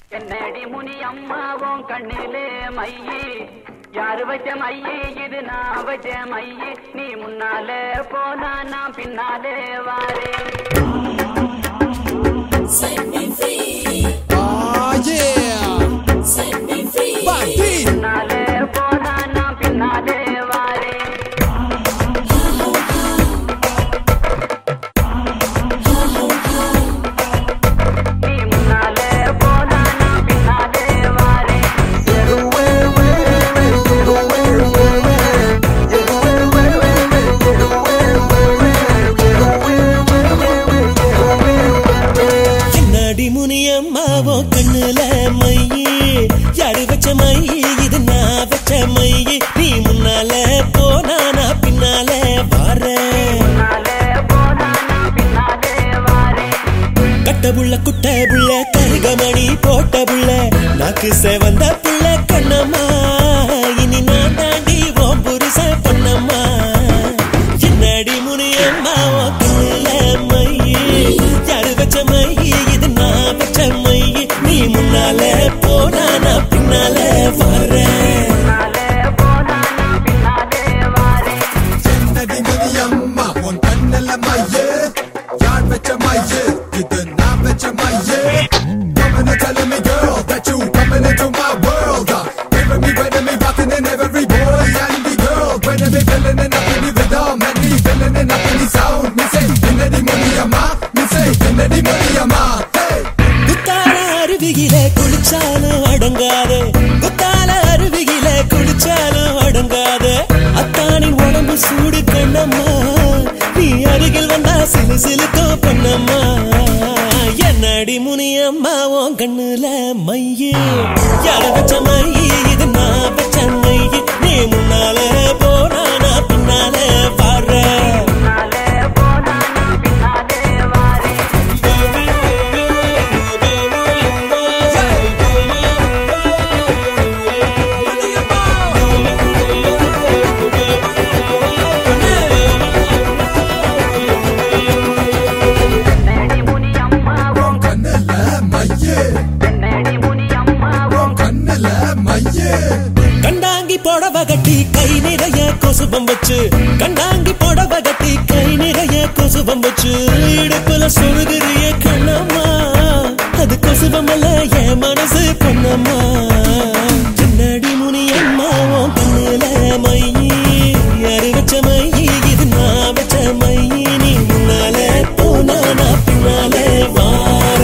என்னடி முனி அம்மாவும் கண்ணிலே மையி யாரு வச்ச மையி இது நான் வச்ச மையி நீ முன்னாலே போனா நான் பின்னாலே வாரே Ah, yeah. Bandit. முன்னாலே போனா நான் பின்னாலே வாரே நீ முன்னாலே போனா நான் பின்னாலே வாரே என்னடி முனியம்மாவோ கண்ணுல மையி யாரு வச்ச மையி இது நான் வச்ச மையி நீ முன்னால போனா நான் பின்னால வாரேன் முன்னாலே போனா நான் பின்னாலே வாரே கட்ட புள்ள குட்ட புள்ள கருகமணி போட்ட புள்ள நாக்கு செவந்த புள்ள கண்ணம்மா இனி நான் தாண்டி ஓம் புருஷ பொன்னம்மா என்னடி முனியம்மா ஓ கண்ணுல மையி யாரு வச்ச மையி இது நான் வச்ச மையி நீ முன்னால போனா நான் பின்னால வர்றேன் முன்னாலே போனா நான் பின்னாலே வாரே என்னடி முனியம்மா, உன் கண்ணுல மைய, யார் வச்ச மைய, இது நான் வச்ச மைய. Coming and telling me, girl, that you coming into my world. Uh, Giving me, winning me, rocking in every boy and the girl. Winning me, feeling it up in the rhythm, and me feeling it up in the sound. Me say, என்னடி Muniyamma, me say, என்னடி Muniyamma, hey. குத்தால அருவியில குளிச்சாலும் அடங்காது குத்தால அருவியில குளிச்சாலும் அடங்காது அத்தானின் உடம்பு சூடு கண்ணம்மா நீ அருகில் வந்தா சிலு சிலுக்கோ பண்ணம்மா என்னடி முனியம்மா உன் கண்ணுல மையே யார வச்ச மைய இது நான் வச்ச மைய நீ முன்னால போனா நான் பின்னால பாடுறேன் முன்னாலே போனா நான் பின்னாலே வாரே என்னடி முனி அம்மாவும் கண்ணுல மைய, என்னடி முனி அம்மாவும் கண்ணுல மைய. கண்டாங்கி புடவ கட்டி கை நிறைய கொசுபம் வச்சு கண்டாங்கி புடவ கட்டி கை நிறைய கொசுபம் வச்சு இடுப்புல சொருகிறிய கண்ணம்மா அது கொசுபம் அல்ல என் மனசு பொண்ணம்மா என்னடி முனி அம்மா உன் கண்ணுல மையி யாரு வச்ச மையி இது நான் வச்ச மையி நீ முன்னால போனா நான் பின்னாலே வா